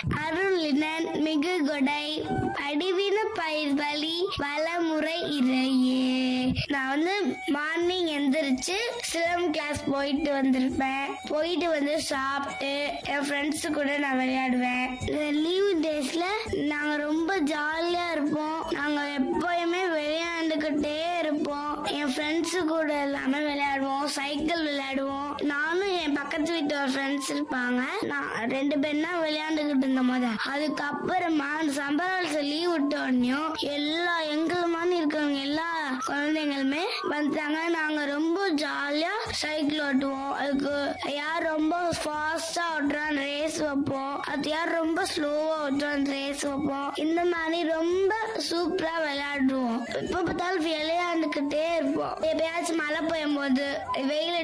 அருளினன் மிகு கொடை படிவின பயிர் வழி வளமுறை இறையே நான் வந்து மார்னிங் எந்திரிச்சு சிலம் கிளாஸ் போயிட்டு வந்திருப்பேன் போயிட்டு வந்து சாப்பிட்டு என் ஃப்ரெண்ட்ஸ் கூட நான் விளையாடுவேன் லீவ் டேஸ்ல நாங்க ரொம்ப ஜாலியா இருப்போம் நாங்க எப்பயுமே விளையாண்டுக்கிட்டே இருப்போம் என் ஃப்ரெண்ட்ஸ் கூட எல்லாமே விளையாடுவோம் சைக்கிள் விளையாடுவோம் நானும் என் பக்கத்து வீட்டு ஒரு ஃப்ரெண்ட்ஸ் இருப்பாங்க நான் ரெண்டு பேரும் தான் விளையாண்டுகிட்டு இருந்தோம் போது அதுக்கப்புறமா சம்பரால்ஸ் லீவ் விட்ட உடனேயும் எல்லா எங்களுமான இருக்கிறவங்க எல்லா குழந்தைங்களுமே வந்தாங்க நாங்க ரொம்ப ஜாலியா சைக்கிள் ஓட்டுவோம் அதுக்கு யார் ரொம்ப ஃபாஸ்டா ஓட்டுறான்னு ரேஸ் வைப்போம் அது யார் ரொம்ப ஸ்லோவா ஓட்டுறான்னு ரேஸ் வைப்போம் இந்த மாதிரி ரொம்ப சூப்பரா விளையாடுவோம் எப்ப பார்த்தாலும் விளையாண்டுக்கிட்டே இருப்போம் எப்பயாச்சும் மழை பெய்யும் போது வெயில்